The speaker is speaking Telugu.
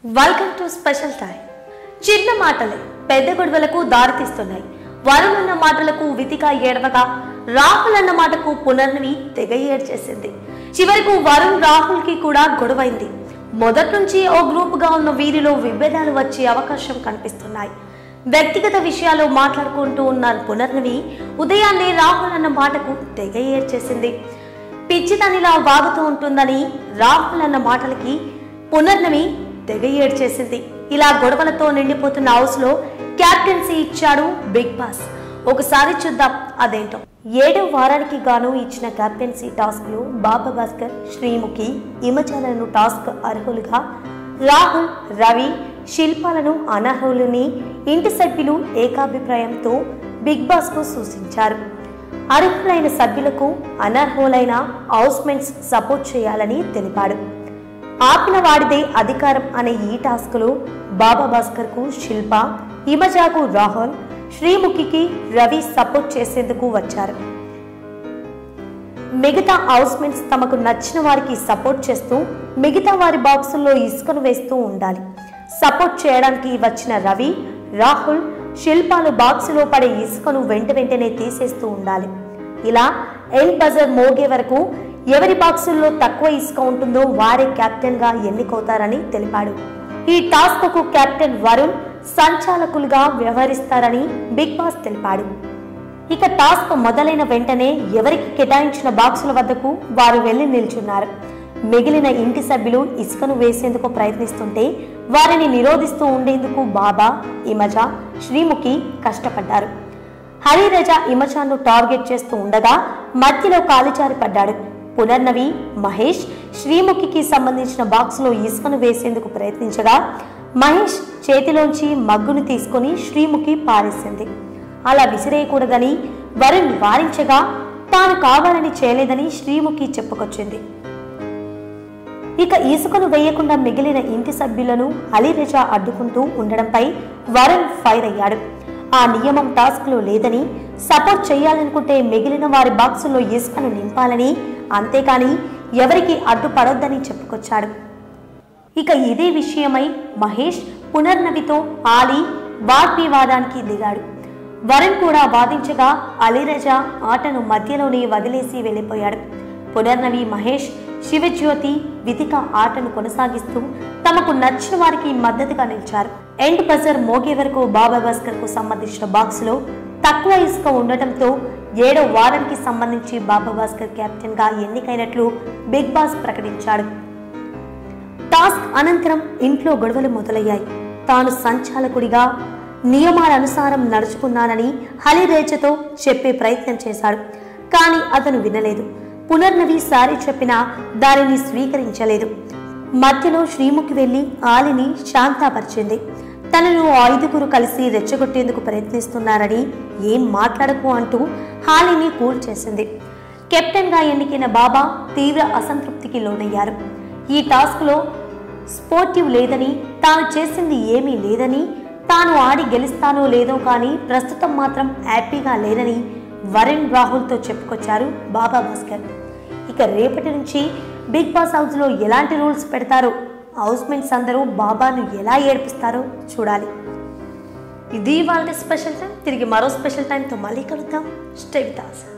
వెల్కమ్ టు స్పెషల్ టైం చిన్న మాటలే పెద్ద గొడవలకు దారితీస్తున్నాయి వరుణ్ అన్న మాటలకు వితిగా ఏడవగా రాహుల్ అన్న మాటకు పునర్నవి తెగ ఏడ్చేసింది చివరకు వరుణ్ రాహుల్ కి కూడా గొడవైంది మొదటి నుంచి ఓ గ్రూప్ గా ఉన్న వీరిలో విభేదాలు వచ్చే అవకాశం కనిపిస్తున్నాయి వ్యక్తిగత విషయాలు మాట్లాడుకుంటూ ఉన్న పునర్నవి ఉదయాన్నే రాహుల్ అన్న మాటకు తెగ ఏడ్చేసింది పిచ్చితనిలా వాగుతూ ఉంటుందని రాహుల్ అన్న మాటలకి పునర్నవి తెగ ఏడ్చేసింది ఇలా గొడవలతో నిండిపోతున్న హౌస్ లో క్యాప్టెన్సీ ఇచ్చాడు బిగ్ బాస్ ఒకసారి చూద్దాం అదేంటో ఏడో వారానికి గాను ఇచ్చిన కెప్టెన్సీ టాస్క్ లో బాబా భాస్కర్ శ్రీముఖి ఇమచాలను టాస్క్ అర్హులుగా రాహుల్ రవి శిల్పాలను అనర్హులని ఇంటి సభ్యులు ఏకాభిప్రాయంతో బిగ్ బాస్ కు సూచించారు అర్హులైన సభ్యులకు అనర్హులైన హౌస్మెంట్స్ సపోర్ట్ చేయాలని తెలిపాడు ఆపిన వాడిదే అధికారం అనే ఈ టాస్క్లో బాబా భాస్కర్ కు శిల్ప హిమజాకు రాహుల్ శ్రీముఖికి రవి సపోర్ట్ చేసేందుకు వచ్చారు మిగతా హౌస్మెంట్స్ తమకు నచ్చిన వారికి సపోర్ట్ చేస్తూ మిగతా వారి బాక్సుల్లో ఇసుకను వేస్తూ ఉండాలి సపోర్ట్ చేయడానికి వచ్చిన రవి రాహుల్ శిల్పాలు బాక్సులో పడే ఇసుకను వెంట వెంటనే తీసేస్తూ ఉండాలి ఇలా ఎండ్ బజర్ మోగే వరకు ఎవరి బాక్సుల్లో తక్కువ ఇసుక ఉంటుందో వారే కెప్టెన్ గా ఎన్నికవుతారని తెలిపాడు ఈ టాస్క్ కు కెప్టెన్ వరుణ్ సంచాలకులుగా వ్యవహరిస్తారని బిగ్ బాస్ తెలిపాడు ఇక టాస్క్ మొదలైన వెంటనే ఎవరికి కేటాయించిన బాక్సుల వద్దకు వారు వెళ్లి నిల్చున్నారు మిగిలిన ఇంటి సభ్యులు ఇసుకను వేసేందుకు ప్రయత్నిస్తుంటే వారిని నిరోధిస్తూ ఉండేందుకు బాబా ఇమజ శ్రీముఖి కష్టపడ్డారు హరిరజ ఇమజాను టార్గెట్ చేస్తూ ఉండగా మధ్యలో కాలిచారి పడ్డాడు పునర్నవి మహేష్ శ్రీముఖికి సంబంధించిన బాక్సులో ఇసుకను వేసేందుకు ప్రయత్నించగా మహేష్ చేతిలోంచి మగ్గును తీసుకొని శ్రీముఖి పారేసింది అలా విసిరేయకూడదని వరుణ్ వారించగా తాను కావాలని చేయలేదని శ్రీముఖి చెప్పుకొచ్చింది ఇక ఇసుకను వేయకుండా మిగిలిన ఇంటి సభ్యులను అలీరజా అడ్డుకుంటూ ఉండడంపై వరుణ్ ఫైర్ అయ్యాడు ఆ నియమం టాస్క్ లో లేదని సపోర్ట్ చేయాలనుకుంటే మిగిలిన వారి బాక్సుల్లో ఇసుకను నింపాలని అంతేకాని ఎవరికి అడ్డుపడొద్దని చెప్పుకొచ్చాడు ఇక ఇదే విషయమై మహేష్ పునర్నవితో ఆలి వాగ్వివాదానికి దిగాడు వరుణ్ కూడా వాదించగా అలీరజా ఆటను మధ్యలోనే వదిలేసి వెళ్ళిపోయాడు పునర్నవి మహేష్ శివజ్యోతి వితిక ఆటను కొనసాగిస్తూ తమకు నచ్చిన వారికి మద్దతుగా నిలిచారు ఎండ్ బజర్ మోగే వరకు బాబా భాస్కర్ కు సంబంధించిన బాక్సులో తక్కువ ఇసుక ఉండటంతో ఏడో వారానికి సంబంధించి బాబా భాస్కర్ కెప్టెన్ గా ఎన్నికైనట్లు బిగ్ బాస్ ప్రకటించాడు టాస్క్ అనంతరం ఇంట్లో గొడవలు మొదలయ్యాయి తాను సంచాలకుడిగా నియమాల అనుసారం నడుచుకున్నానని హలిరేచతో చెప్పే ప్రయత్నం చేశాడు కానీ అతను వినలేదు పునర్నవి సారి చెప్పినా దానిని స్వీకరించలేదు మధ్యలో శ్రీముఖి వెళ్లి ఆలిని శాంతాపరిచింది తనను ఐదుగురు కలిసి రెచ్చగొట్టేందుకు ప్రయత్నిస్తున్నారని ఏం మాట్లాడకు అంటూ హాలిని కూల్ చేసింది కెప్టెన్గా ఎన్నికైన బాబా తీవ్ర అసంతృప్తికి లోనయ్యారు ఈ టాస్క్లో స్పోర్టివ్ లేదని తాను చేసింది ఏమీ లేదని తాను ఆడి గెలుస్తానో లేదో కానీ ప్రస్తుతం మాత్రం హ్యాపీగా లేదని వరుణ్ రాహుల్తో చెప్పుకొచ్చారు బాబా భాస్కర్ ఇక రేపటి నుంచి బిగ్ బాస్ హౌస్లో ఎలాంటి రూల్స్ పెడతారో హౌస్మేట్స్ అందరూ బాబాను ఎలా ఏడిపిస్తారో చూడాలి ఇది వాళ్ళ స్పెషల్ టైం తిరిగి మరో స్పెషల్ టైంతో మళ్ళీ కలుద్దాం స్టే విత్ us.